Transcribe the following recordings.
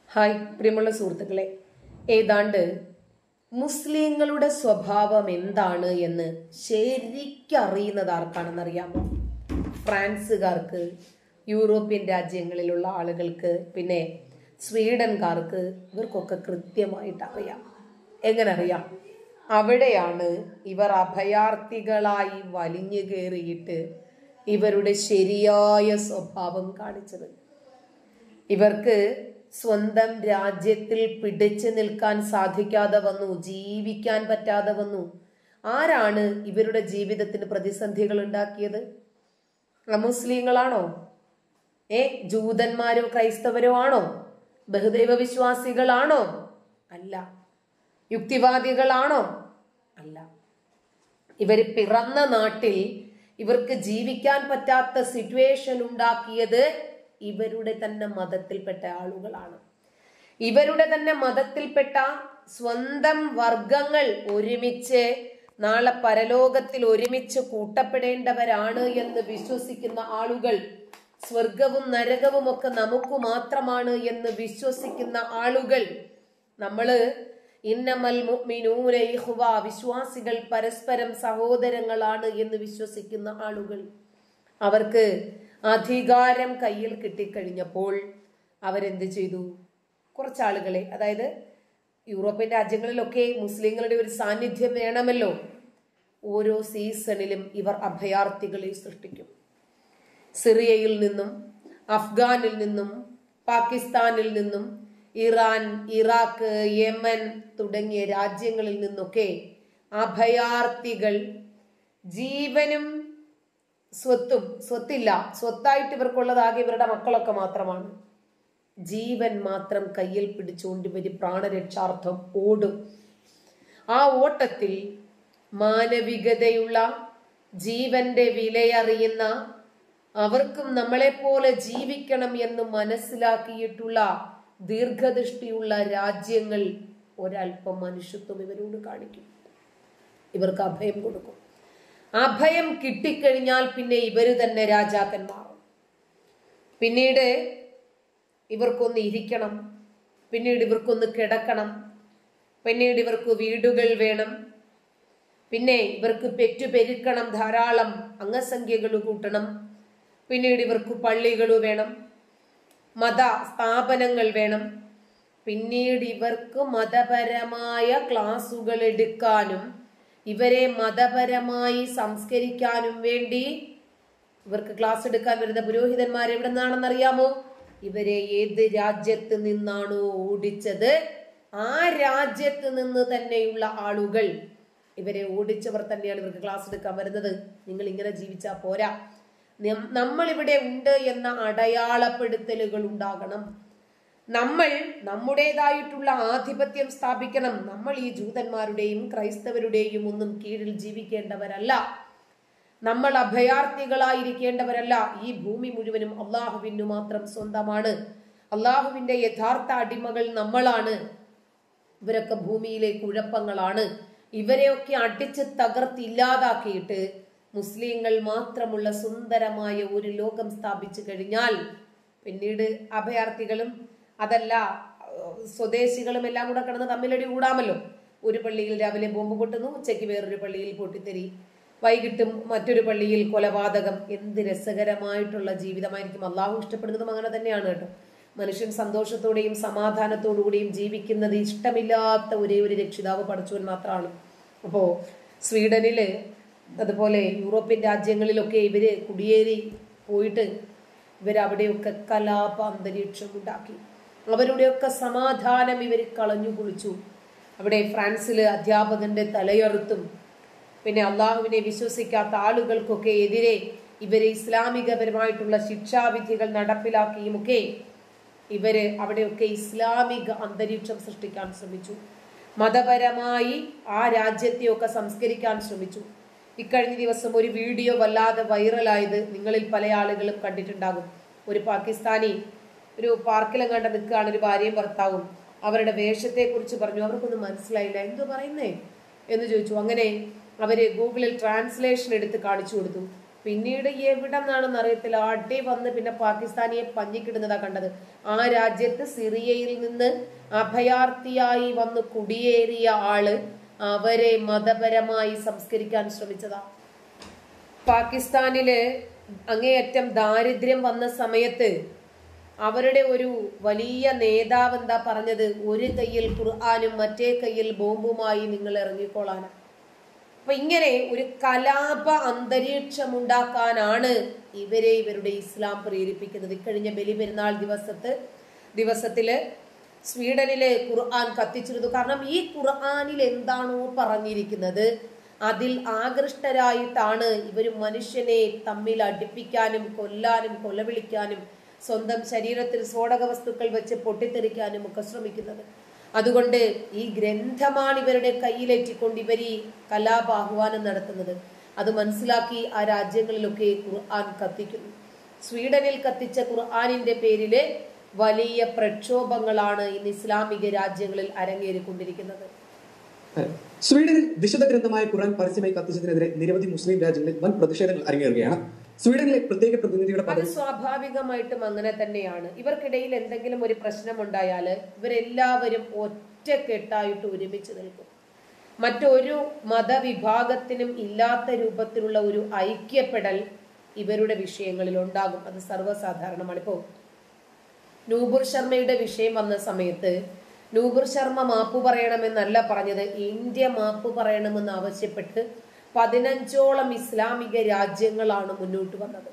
Hi പ്രിയമുള്ള സുഹൃത്തുക്കളെ ഏതാണ്ട് മുസ്ലിങ്ങളുടെ സ്വഭാവം എന്താണ് എന്ന് ശരിക്കറിയുന്നത് ആർക്കാണെന്നറിയാമോ ഫ്രാൻസുകാർക്ക് യൂറോപ്യൻ രാജ്യങ്ങളിലുള്ള ആളുകൾക്ക് പിന്നെ സ്വീഡൻകാർക്ക് ഇവർക്കൊക്കെ കൃത്യമായിട്ട് അറിയാം എങ്ങനെ അറിയാം അവിടെയാണ് ഇവർ അഭയാർത്ഥികളായി വലിഞ്ഞു കയറിയിട്ട് ഇവരുടെ ശരിയായ സ്വഭാവം കാണിച്ചത് ഇവർക്ക് സ്വന്തം രാജ്യത്തിൽ പിടിച്ചു നിൽക്കാൻ സാധിക്കാതെ വന്നു ജീവിക്കാൻ പറ്റാതെ വന്നു ആരാണ് ഇവരുടെ ജീവിതത്തിന് പ്രതിസന്ധികൾ ഉണ്ടാക്കിയത് മുസ്ലിങ്ങളാണോ ഏ ജൂതന്മാരോ ക്രൈസ്തവരോ ആണോ ബഹുദൈവ വിശ്വാസികളാണോ അല്ല യുക്തിവാദികളാണോ അല്ല ഇവർ പിറന്ന നാട്ടിൽ ഇവർക്ക് ജീവിക്കാൻ പറ്റാത്ത സിറ്റുവേഷൻ ഉണ്ടാക്കിയത് ഇവരുടെ തന്നെ മതത്തിൽപ്പെട്ട ആളുകളാണ് ഇവരുടെ തന്നെ മതത്തിൽപ്പെട്ട സ്വന്തം വർഗങ്ങൾ ഒരുമിച്ച് നാളെ പരലോകത്തിൽ ഒരുമിച്ച് കൂട്ടപ്പെടേണ്ടവരാണ് എന്ന് വിശ്വസിക്കുന്ന ആളുകൾ സ്വർഗവും നരകവും ഒക്കെ നമുക്ക് മാത്രമാണ് എന്ന് വിശ്വസിക്കുന്ന ആളുകൾ നമ്മള് ഇന്നമൽ മുഅ്മിനൂന ഇഖ്വ വിശ്വാസികൾ പരസ്പരം സഹോദരങ്ങളാണ് എന്ന് വിശ്വസിക്കുന്ന ആളുകൾ അവർക്ക് അധികാരം കയ്യിൽ കിട്ടിക്കഴിഞ്ഞപ്പോൾ അവരെന്ത് ചെയ്തു കുറച്ചാളുകളെ അതായത് യൂറോപ്യൻ രാജ്യങ്ങളിലൊക്കെ മുസ്ലിങ്ങളുടെ ഒരു സാന്നിധ്യം വേണമല്ലോ ഓരോ സീസണിലും ഇവർ അഭയാർത്ഥികളെ സൃഷ്ടിക്കും സിറിയയിൽ നിന്നും അഫ്ഗാനിൽ നിന്നും പാകിസ്ഥാനിൽ നിന്നും ഇറാൻ ഇറാഖ് യമൻ തുടങ്ങിയ രാജ്യങ്ങളിൽ നിന്നൊക്കെ അഭയാർത്ഥികൾ ജീവനും സ്വത്തും സ്വത്തില്ല സ്വത്തായിട്ട് ഇവർക്കുള്ളതാകെ ഇവരുടെ മക്കളൊക്കെ മാത്രമാണ് ജീവൻ മാത്രം കയ്യിൽ പിടിച്ചുകൊണ്ട് ഇവർ പ്രാണരക്ഷാർത്ഥം ഓടും ആ ഓട്ടത്തിൽ മാനവികതയുള്ള ജീവന്റെ വിലയറിയുന്ന അവർക്കും നമ്മളെപ്പോലെ ജീവിക്കണം എന്ന് മനസ്സിലാക്കിയിട്ടുള്ള ദീർഘദൃഷ്ടിയുള്ള രാജ്യങ്ങൾ ഒരല്പം മനുഷ്യത്വം ഇവരോട് കാണിക്കും ഇവർക്ക് അഭയം കൊടുക്കും അഭയം കിട്ടിക്കഴിഞ്ഞാൽ പിന്നെ ഇവര് തന്നെ രാജാക്കന്മാർ പിന്നീട് ഇവർക്കൊന്ന് ഇരിക്കണം പിന്നീട് ഇവർക്കൊന്ന് കിടക്കണം പിന്നീട് ഇവർക്ക് വീടുകൾ വേണം പിന്നെ ഇവർക്ക് പെറ്റു പെരുക്കണം ധാരാളം അംഗസംഖ്യകൾ കൂട്ടണം പിന്നീട് ഇവർക്ക് പള്ളികൾ വേണം മത സ്ഥാപനങ്ങൾ വേണം പിന്നീട് ഇവർക്ക് മതപരമായ ക്ലാസുകൾ എടുക്കാനും ഇവരെ മതപരമായി സംസ്കരിക്കാനും വേണ്ടി ഇവർക്ക് ക്ലാസ് എടുക്കാൻ വരുന്ന പുരോഹിതന്മാർ എവിടെ നിന്നാണെന്ന് അറിയാമോ ഇവരെ ഏത് രാജ്യത്ത് നിന്നാണോ ഓടിച്ചത് ആ രാജ്യത്ത് നിന്ന് തന്നെയുള്ള ആളുകൾ ഇവരെ ഓടിച്ചവർ തന്നെയാണ് ഇവർക്ക് ക്ലാസ് എടുക്കാൻ വരുന്നത് നിങ്ങൾ ഇങ്ങനെ ജീവിച്ചാൽ പോരാ നമ്മൾ ഇവിടെ ഉണ്ട് എന്ന അടയാളപ്പെടുത്തലുകൾ ഉണ്ടാകണം നമ്മൾ നമ്മുടേതായിട്ടുള്ള ആധിപത്യം സ്ഥാപിക്കണം നമ്മൾ ഈ ജൂതന്മാരുടെയും ക്രൈസ്തവരുടെയും ഒന്നും കീഴിൽ ജീവിക്കേണ്ടവരല്ല നമ്മൾ അഭയാർത്ഥികളായിരിക്കേണ്ടവരല്ല ഈ ഭൂമി മുഴുവനും അള്ളാഹുവിനു മാത്രം സ്വന്തമാണ് അള്ളാഹുവിന്റെ യഥാർത്ഥ അടിമകൾ നമ്മളാണ് ഇവരൊക്കെ ഭൂമിയിലെ കുഴപ്പങ്ങളാണ് ഇവരെയൊക്കെ അടിച്ച് തകർത്തില്ലാതാക്കിയിട്ട് മുസ്ലിങ്ങൾ മാത്രമുള്ള സുന്ദരമായ ഒരു ലോകം സ്ഥാപിച്ചു കഴിഞ്ഞാൽ പിന്നീട് അഭയാർത്ഥികളും അതല്ല സ്വദേശികളും എല്ലാം കൂടെ കിടന്ന് തമ്മിലടി കൂടാമല്ലോ ഒരു പള്ളിയിൽ രാവിലെ ബോംബ് പൊട്ടുന്നു ഉച്ചയ്ക്ക് വേറൊരു പള്ളിയിൽ പൊട്ടിത്തെറി വൈകിട്ടും മറ്റൊരു പള്ളിയിൽ കൊലപാതകം എന്ത് രസകരമായിട്ടുള്ള ജീവിതമായിരിക്കും അള്ളാഹു ഇഷ്ടപ്പെടുന്നതും അങ്ങനെ തന്നെയാണ് കേട്ടോ മനുഷ്യൻ സന്തോഷത്തോടെയും സമാധാനത്തോടുകൂടിയും ജീവിക്കുന്നത് ഇഷ്ടമില്ലാത്ത ഒരേ ഒരു രക്ഷിതാവ് പഠിച്ചവൻ മാത്രമാണ് അപ്പോ സ്വീഡനില് അതുപോലെ യൂറോപ്യൻ രാജ്യങ്ങളിലൊക്കെ ഇവര് കുടിയേറി പോയിട്ട് ഇവരവിടെയൊക്കെ കലാപ അന്തരീക്ഷം ഉണ്ടാക്കി അവരുടെയൊക്കെ സമാധാനം ഇവർ കളഞ്ഞു കുളിച്ചു അവിടെ ഫ്രാൻസിൽ അധ്യാപകന്റെ തലയറുത്തും പിന്നെ അള്ളാഹുവിനെ വിശ്വസിക്കാത്ത ആളുകൾക്കൊക്കെ എതിരെ ഇവരെ ഇസ്ലാമികപരമായിട്ടുള്ള ശിക്ഷാവിധികൾ നടപ്പിലാക്കിയുമൊക്കെ ഇവര് അവിടെയൊക്കെ ഇസ്ലാമിക അന്തരീക്ഷം സൃഷ്ടിക്കാൻ ശ്രമിച്ചു മതപരമായി ആ രാജ്യത്തെയൊക്കെ സംസ്കരിക്കാൻ ശ്രമിച്ചു ഇക്കഴിഞ്ഞ ദിവസം ഒരു വീഡിയോ വല്ലാതെ വൈറലായത് നിങ്ങളിൽ പല ആളുകളും കണ്ടിട്ടുണ്ടാകും ഒരു പാകിസ്ഥാനി ഒരു പാർക്കിലും കണ്ട നിൽക്കുകയാണ് ഒരു ഭാര്യയും ഭർത്താവും അവരുടെ വേഷത്തെ കുറിച്ച് പറഞ്ഞു അവർക്കൊന്നും മനസ്സിലായില്ല എന്തോ പറയുന്നേ എന്ന് ചോദിച്ചു അങ്ങനെ അവര് ഗൂഗിളിൽ ട്രാൻസ്ലേഷൻ എടുത്ത് കാണിച്ചു കൊടുത്തു പിന്നീട് എവിടെ നിന്നാണെന്ന് അറിയത്തില്ല അടി വന്ന് പിന്നെ പാകിസ്ഥാനിയെ പഞ്ഞിക്കിടുന്നതാ കണ്ടത് ആ രാജ്യത്ത് സിറിയയിൽ നിന്ന് അഭയാർത്ഥിയായി വന്ന് കുടിയേറിയ ആള് അവരെ മതപരമായി സംസ്കരിക്കാൻ ശ്രമിച്ചതാ പാകിസ്ഥാനില് അങ്ങേയറ്റം ദാരിദ്ര്യം വന്ന സമയത്ത് അവരുടെ ഒരു വലിയ നേതാവ് എന്താ പറഞ്ഞത് ഒരു കയ്യിൽ ഖുർആാനും മറ്റേ കയ്യിൽ ബോംബുമായി നിങ്ങൾ ഇറങ്ങിക്കോളാനാ അപ്പൊ ഇങ്ങനെ ഒരു കലാപ അന്തരീക്ഷം ഉണ്ടാക്കാനാണ് ഇവരെ ഇവരുടെ ഇസ്ലാം പ്രേരിപ്പിക്കുന്നത് ഇക്കഴിഞ്ഞ ബലി പെരുന്നാൾ ദിവസത്ത് ദിവസത്തില് സ്വീഡനിലെ ഖുർആൻ കത്തിച്ചിരുന്നു കാരണം ഈ ഖുർആനിൽ എന്താണോ പറഞ്ഞിരിക്കുന്നത് അതിൽ ആകൃഷ്ടരായിട്ടാണ് ഇവർ മനുഷ്യനെ തമ്മിൽ അടുപ്പിക്കാനും കൊല്ലാനും കൊലവിളിക്കാനും സ്വന്തം ശരീരത്തിൽ സ്ഫോടക വസ്തുക്കൾ വെച്ച് പൊട്ടിത്തെറിക്കാനും ഒക്കെ ശ്രമിക്കുന്നത് അതുകൊണ്ട് ഈ ഗ്രന്ഥമാണ് ഇവരുടെ കയ്യിലേറ്റിക്കൊണ്ട് ഇവർ ഈ കലാപാഹ്വാനം നടത്തുന്നത് അത് മനസ്സിലാക്കി ആ രാജ്യങ്ങളിലൊക്കെ ഖുർആൻ കത്തിക്കുന്നു സ്വീഡനിൽ കത്തിച്ച ഖുർആാനിന്റെ പേരില് വലിയ പ്രക്ഷോഭങ്ങളാണ് ഇന്ന് ഇസ്ലാമിക രാജ്യങ്ങളിൽ അരങ്ങേറിക്കൊണ്ടിരിക്കുന്നത് സ്വീഡനിൽ വിശുദ്ധ ഗ്രന്ഥമായ ഖുറാൻ പരസ്യമായി കത്തിച്ചതിനെതിരെ നിരവധി മുസ്ലിം രാജ്യങ്ങളിൽ വൻ പ്രതിഷേധങ്ങൾ അരങ്ങേറുകയാണ് സ്വീഡനിലെ പ്രത്യേക പ്രതിനിധിയുടെ അത് പദവി സ്വാഭാവികമായിട്ടും അങ്ങനെ തന്നെയാണ് ഇവർക്കിടയിൽ എന്തെങ്കിലും ഒരു പ്രശ്നമുണ്ടായാല് ഇവരെല്ലാവരും ഒറ്റക്കെട്ടായിട്ട് ഒരുമിച്ച് നിൽക്കും മറ്റൊരു മതവിഭാഗത്തിനും ഇല്ലാത്ത രൂപത്തിലുള്ള ഒരു ഐക്യപ്പെടൽ ഇവരുടെ വിഷയങ്ങളിൽ ഉണ്ടാകും അത് സർവ്വസാധാരണമാണ് ഇപ്പോൾ നൂപുർ ശർമ്മയുടെ വിഷയം വന്ന സമയത്ത് നൂപുർ ശർമ്മ മാപ്പ് പറയണമെന്നല്ല പറഞ്ഞത് ഇന്ത്യ മാപ്പ് പറയണമെന്ന് ആവശ്യപ്പെട്ട് പതിനഞ്ചോളം ഇസ്ലാമിക രാജ്യങ്ങളാണ് മുന്നോട്ട് വന്നത്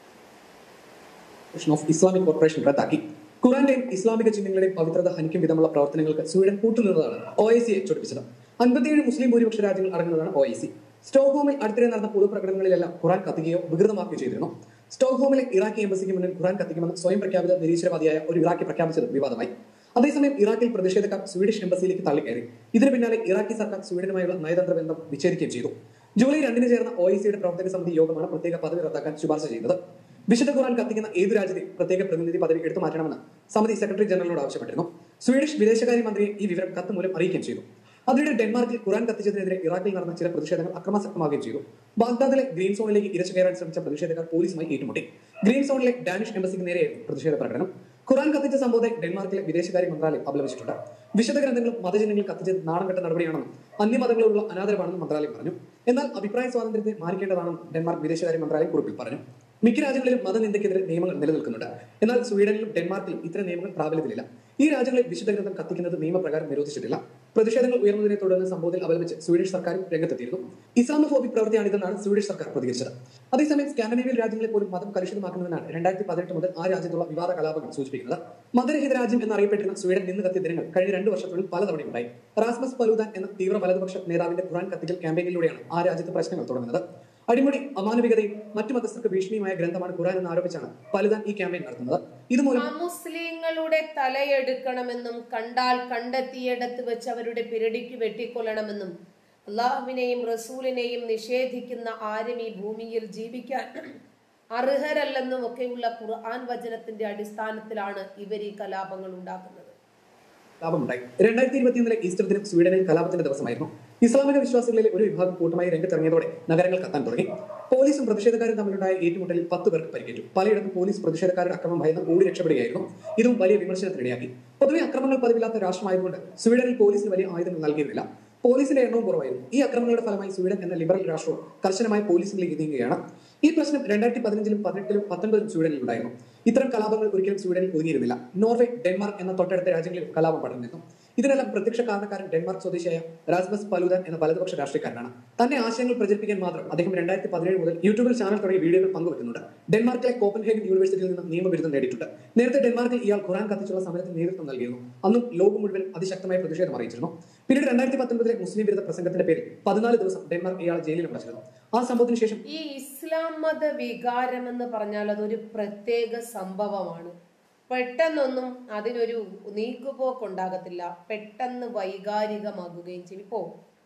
ഓഫ് ഇസ്ലാമിക് കോർപ്പറേഷൻ റദ്ദാക്കി ഖുറാന്റെയും ഇസ്ലാമിക ചിഹ്നങ്ങളുടെയും പവിത്രത ഹനിക്കും വിധമുള്ള പ്രവർത്തനങ്ങൾക്ക് സ്വീഡൻ കൂട്ടുനിന്നതാണ് ഒ ഐ സിയെ ചൊടിപ്പിച്ചത് അൻപത്തിയേഴ് മുസ്ലിം ഭൂരിപക്ഷ രാജ്യങ്ങൾ അടങ്ങുന്നതാണ് ഒ ഐ സി സ്റ്റോക്ക്ഹോമിൽ അടുത്തിടെ നടന്ന പൊതുപ്രകടനങ്ങളിലെല്ലാം ഖുറാൻ കത്തിക്കുകയോ വികൃതമാക്കുകയോ ചെയ്തിരുന്നു സ്റ്റോക്ക്ഹോമിലെ ഇറാഖി എംബസിക്ക് മുന്നിൽ ഖുറാൻ കത്തിക്കുമെന്ന് സ്വയം പ്രഖ്യാപിത നിരീശ്വരവാദിയായ ഒരു ഇറാഖി പ്രഖ്യാപിച്ചത് വിവാദമായി അതേസമയം ഇറാഖിൽ പ്രതിഷേധക്കാർ സ്വീഡിഷ് എംബസിയിലേക്ക് തള്ളിക്കയറി ഇതിന് പിന്നാലെ ഇറാഖി സർക്കാർ സ്വീഡനുമായുള്ള നയതന്ത്ര ബന്ധം വിച്ഛേദിക്കുകയും ചെയ്തു ജൂലൈ രണ്ടിന് ചേർന്ന ഒ ഐ സിയുടെ പ്രവർത്തക സമിതി യോഗമാണ് പ്രത്യേക പദവി റദ്ദാക്കാൻ ശുപാർശ ചെയ്തത് വിശുദ്ധ ഖുറാൻ കത്തിക്കുന്ന ഏതു രാജ്യത്തെയും പ്രത്യേക പ്രതിനിധി പദവി എടുത്തു മാറ്റണമെന്ന് സമിതി സെക്രട്ടറി ജനറലിനോട് ആവശ്യപ്പെട്ടിരുന്നു സ്വീഡിഷ് വിദേശകാര്യ മന്ത്രിയെ ഈ വിവരം കത്ത് മൂലം അറിയിക്കുകയും ചെയ്തു അതിനിടെ ഡെൻമാർക്കിൽ ഖുറാൻ കത്തിച്ചതിനെതിരെ ഇറാഖിൽ നടന്ന ചില പ്രതിഷേധങ്ങൾ അക്രമാസക്തമാവുകയും ചെയ്തു ബാഗ്ദാദിലെ ഗ്രീൻ സോണിലേക്ക് ഇരച്ചു കയറാൻ ശ്രമിച്ച പ്രതിഷേധക്കാർ പോലീസുമായി ഏറ്റുമുട്ടി ഗ്രീൻ സോണിലെ ഡാനിഷ് എംബസിക്ക് നേരെയായിരുന്നു പ്രതിഷേധ പ്രകടനം ഖുറാൻ കത്തിച്ച സംഭവത്തെ ഡെൻമാർക്കിലെ വിദേശകാര്യ മന്ത്രാലയം അപലപിച്ചിട്ടുണ്ട് വിശുദ്ധ ഗ്രന്ഥങ്ങളും മതചിഹ്നങ്ങൾ കത്തിച്ചത് നാണംകെട്ട നടപടിയാണെന്നും അന്യമതങ്ങളോടുള്ള അനാദരവാണെന്നും മന്ത്രാലയം പറഞ്ഞു എന്നാൽ അഭിപ്രായ സ്വാതന്ത്ര്യത്തെ മാനിക്കേണ്ടതാണെന്നും ഡെൻമാർക്ക് വിദേശകാര്യ മന്ത്രാലയം കുറിപ്പിൽ പറഞ്ഞു മിക്ക രാജ്യങ്ങളിലും മതനിന്ദയ്ക്കെതിരെ നിയമങ്ങൾ നിലനിൽക്കുന്നുണ്ട് എന്നാൽ സ്വീഡനിലും ഡെൻമാർക്കിലും ഇത്തരം നിയമങ്ങൾ പ്രാബല്യത്തിലില്ല ഈ രാജ്യങ്ങളിൽ വിശുദ്ധ ഗ്രന്ഥം കത്തിക്കുന്നത് നിയമപ്രകാരം നിരോധിച്ചിട്ടില്ല പ്രതിഷേധങ്ങൾ ഉയർന്നതിനെ തുടർന്ന് സംഭവത്തിൽ അപലപിച്ച് സ്വീഡിഷ് സർക്കാരും രംഗത്തെത്തിയിരുന്നു ഇസ്ലാമോഫോബിക് പ്രവൃത്തിയാണിതെന്നാണ് സ്വീഡിഷ് സർക്കാർ പ്രതികരിച്ചത് അതേസമയം സ്കാൻഡിനേവിയൻ രാജ്യങ്ങളെ പോലും മതം കലുഷിതമാക്കുന്നതിനാണ് രണ്ടായിരത്തി പതിനെട്ട് മുതൽ ആ രാജ്യത്തുള്ള വിവാദ കലാപങ്ങൾ സൂചിപ്പിക്കുന്നത് മതരഹിത രാജ്യം എന്നറിയപ്പെട്ടിരുന്ന സ്വീഡൻ നിന്ന് കത്തിയ ദിനങ്ങൾ കഴിഞ്ഞ രണ്ട് വർഷത്തിനുള്ളിൽ പലതവണയുണ്ടായി റാസ്മസ് പലൂദാൻ എന്ന തീവ്ര വലതുപക്ഷ നേതാവിന്റെ ഖുറാൻ കത്തിക്കൽ ക്യാമ്പയിനിലൂടെയാണ് ആ രാജ്യത്ത് പ്രശ്നങ്ങൾ തുടങ്ങുന്നത് അടിമുടി അമാനവികതയും മറ്റു മതസ്ഥർക്ക് ഭീഷണിയുമായ ഗ്രന്ഥമാണ് ഖുറാൻ എന്ന് ആരോപിച്ചാണ് പലുദാൻ ഈ ക്യാമ്പയിൻ നടത്തുന്നത് ഇതുമൂലം അമുസ്ലിങ്ങളുടെ തലയെടുക്കണമെന്നും കണ്ടാൽ കണ്ടെത്തിയിടത്ത് വെച്ച് അവരുടെ പിരടിക്ക് വെട്ടിക്കൊല്ലണമെന്നും അള്ളാഹുവിനെയും റസൂലിനെയും നിഷേധിക്കുന്ന ആരും ഈ ഭൂമിയിൽ ജീവിക്കാൻ അർഹരല്ലെന്നും ഒക്കെയുള്ള ഖുർആൻ വചനത്തിന്റെ അടിസ്ഥാനത്തിലാണ് ഇവർ ഈ കലാപങ്ങൾ ഉണ്ടാക്കുന്നത് കലാപമുണ്ടായി രണ്ടായിരത്തി ഇരുപത്തിയൊന്നിലെ ഈസ്റ്റർ ദിനം സ്വീഡനിൽ കലാപത്തിന്റെ ദിവസമായിരുന്നു ഇസ്ലാമിക വിശ്വാസികളിലെ ഒരു വിഭാഗം കൂട്ടമായി രംഗത്തിറങ്ങിയതോടെ നഗരങ്ങൾ കത്താൻ തുടങ്ങി പോലീസും പ്രതിഷേധക്കാരും തമ്മിലുണ്ടായ ഏറ്റുമുട്ടലിൽ പത്ത് പേർക്ക് പരിക്കേറ്റു പലയിടത്തും പോലീസ് പ്രതിഷേധക്കാരുടെ അക്രമം ഭയന്ന് ഓടി രക്ഷപ്പെടുകയായിരുന്നു ഇതും വലിയ വിമർശനത്തിനിടയാക്കി പൊതുവെ അക്രമങ്ങൾ പതിവില്ലാത്ത രാഷ്ട്രമായതുകൊണ്ട് സ്വീഡനിൽ പോലീസിന് വലിയ ആയുധങ്ങൾ നൽകിയിരുന്നില്ല പോലീസിന്റെ എണ്ണവും കുറവായിരുന്നു ഈ അക്രമങ്ങളുടെ ഫലമായി സ്വീഡൻ എന്ന ലിബറൽ രാഷ്ട്രവും കർശനമായ പോലീസിലേക്ക് നീങ്ങുകയാണ് ഈ പ്രശ്നം രണ്ടായിരത്തി പതിനഞ്ചിലും പതിനെട്ടിലും പത്തൊൻപതിലും സ്വീഡനിൽ ഉണ്ടായിരുന്നു ഇത്തരം കലാപങ്ങൾ ഒരിക്കലും സ്വീഡനിൽ ഒതുങ്ങിയിരുന്നില്ല നോർവേ ഡെൻമാർക്ക് എന്ന തൊട്ടടുത്ത രാജ്യങ്ങളിൽ കലാപം പടർന്നിരുന്നു ഇതിനെല്ലാം പ്രത്യക്ഷ കാരണക്കാരൻ ഡെൻമാർക്ക് സ്വദേശിയായ റാസ്മസ് പലൂദാൻ എന്ന വലതുപക്ഷ രാഷ്ട്രീയക്കാരനാണ് തന്നെ ആശയങ്ങൾ പ്രചരിപ്പിക്കാൻ മാത്രം അദ്ദേഹം രണ്ടായിരത്തി പതിനേഴ് മുതൽ യൂട്യൂബിൽ ചാനൽ തുടങ്ങിയ വീഡിയോകൾ പങ്കുവെക്കുന്നുണ്ട് ഡെൻമാർക്കിലെ കോപ്പൻഹേഗൻ യൂണിവേഴ്സിറ്റിയിൽ നിന്ന് നിയമബിരുദം നേടിയിട്ടുണ്ട് നേരത്തെ ഡെൻമാർക്കിൽ ഇയാൾ ഖുറാൻ കത്തിച്ചുള്ള സമരത്തിന് നേതൃത്വം നൽകിയിരുന്നു അന്നും ലോകം മുഴുവൻ അതിശക്തമായ പ്രതിഷേധം അറിയിച്ചിരുന്നു പിന്നീട് രണ്ടായിരത്തി പത്തൊൻപതിലെ മുസ്ലിം വിരുദ്ധ പ്രസംഗത്തിന്റെ പേരിൽ പതിനാല് ദിവസം ഡെൻമാർക്ക് ഇയാളെ ജയിലിൽ അടച്ചിരുന്നു ആ സംഭവത്തിന് ശേഷം ഈ ഇസ്ലാം മത വികാരം എന്ന് പറഞ്ഞാൽ അതൊരു പ്രത്യേക സംഭവമാണ് പെട്ടെന്നൊന്നും അതിനൊരു നീക്കുപോക്കുണ്ടാകത്തില്ല പെട്ടെന്ന് വൈകാരികമാകുകയും ചെയ്യും ഇപ്പോ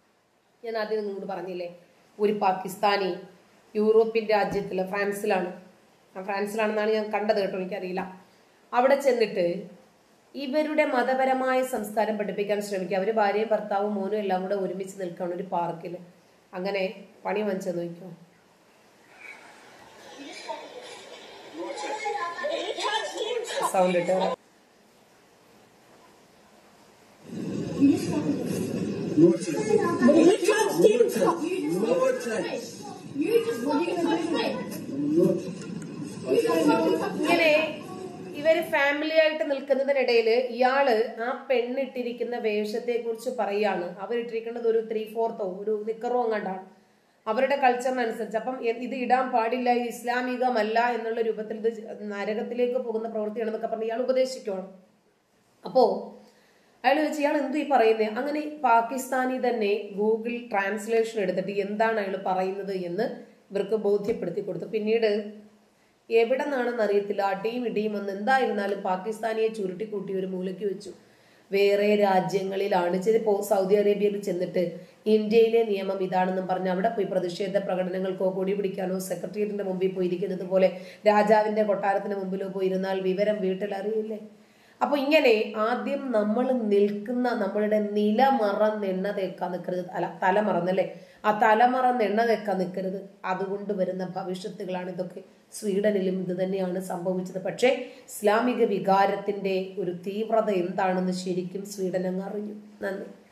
ഞാൻ ആദ്യം നിങ്ങളോട് പറഞ്ഞില്ലേ ഒരു പാകിസ്ഥാനി യൂറോപ്യൻ രാജ്യത്തില് ഫ്രാൻസിലാണ് ആ ഫ്രാൻസിലാണെന്നാണ് ഞാൻ കണ്ടത് കേട്ടോ എനിക്കറിയില്ല അവിടെ ചെന്നിട്ട് ഇവരുടെ മതപരമായ സംസ്കാരം പഠിപ്പിക്കാൻ ശ്രമിക്കുക അവര് ഭാര്യയും ഭർത്താവും മോനും എല്ലാം കൂടെ ഒരുമിച്ച് നിൽക്കുകയാണ് ഒരു പാർക്കിൽ അങ്ങനെ പണി വാങ്ങിച്ചു നോക്കിയോ സൗണ്ട് ഇട്ട് More time. You touched More him. time. You just More touched time. him. You just fucking touched him. More time. You just fucking touched him. ഇങ്ങനെ ഇവര് ഫാമിലി ആയിട്ട് നിൽക്കുന്നതിനിടയിൽ ഇയാള് ആ പെണ്ണിട്ടിരിക്കുന്ന വേഷത്തെ കുറിച്ച് പറയാണ് അവരിട്ടിരിക്കുന്നത് ഒരു ത്രീ ഫോർത്തോ ഒരു നിക്കറോ അങ്ങാണ്ടാണ് അവരുടെ കൾച്ചറിനനുസരിച്ച് അപ്പം എ- ഇത് ഇടാൻ പാടില്ല ഇത് ഇസ്ലാമികമല്ല എന്നുള്ള രൂപത്തിൽ ഇത് നരകത്തിലേക്ക് പോകുന്ന പ്രവൃത്തിയാണെന്നൊക്കെ പറഞ്ഞ് ഇയാൾ ഉപദേശിക്കുവാണ് അപ്പോ അയാൾ വെച്ച് ഇയാൾ എന്തു ഈ പറയുന്നത് അങ്ങനെ പാകിസ്ഥാനി തന്നെ ഗൂഗിൾ ട്രാൻസ്ലേഷൻ എടുത്തിട്ട് എന്താണ് അയാൾ പറയുന്നത് എന്ന് ഇവർക്ക് ബോധ്യപ്പെടുത്തി കൊടുത്തു പിന്നീട് എവിടെ നിന്നാണെന്ന് അറിയത്തില്ല അടിയും ഇടിയും വന്ന് എന്തായിരുന്നാലും പാകിസ്ഥാനിയെ ചുരുട്ടിക്കൂട്ടി ഒരു മൂലയ്ക്ക് വെച്ചു വേറെ രാജ്യങ്ങളിലാണ് ചെറിയ പോ സൗദി അറേബ്യയിൽ ചെന്നിട്ട് ഇന്ത്യയിലെ നിയമം ഇതാണെന്നും പറഞ്ഞ് അവിടെ പോയി പ്രതിഷേധ പ്രകടനങ്ങൾക്കോ കൊടി പിടിക്കാനോ സെക്രട്ടേറിയറ്റിന്റെ മുമ്പിൽ പോയി ഇരിക്കുന്നത് പോലെ രാജാവിന്റെ കൊട്ടാരത്തിന് മുമ്പിലോ പോയി ഇരുന്നാൽ വിവരം വീട്ടിൽ അറിയില്ലേ അപ്പൊ ഇങ്ങനെ ആദ്യം നമ്മൾ നിൽക്കുന്ന നമ്മളുടെ നില മറന്നെണ്ണ തേക്കാൻ നിൽക്കരുത് അല്ല തല മറന്നല്ലേ ആ തല മറന്നെണ്ണ തേക്കാൻ നിൽക്കരുത് അതുകൊണ്ട് വരുന്ന ഭവിഷ്യത്തുകളാണ് ഇതൊക്കെ സ്വീഡനിലും ഇത് തന്നെയാണ് സംഭവിച്ചത് പക്ഷേ ഇസ്ലാമിക വികാരത്തിന്റെ ഒരു തീവ്രത എന്താണെന്ന് ശരിക്കും സ്വീഡൻ അങ്ങ് അറിഞ്ഞു നന്ദി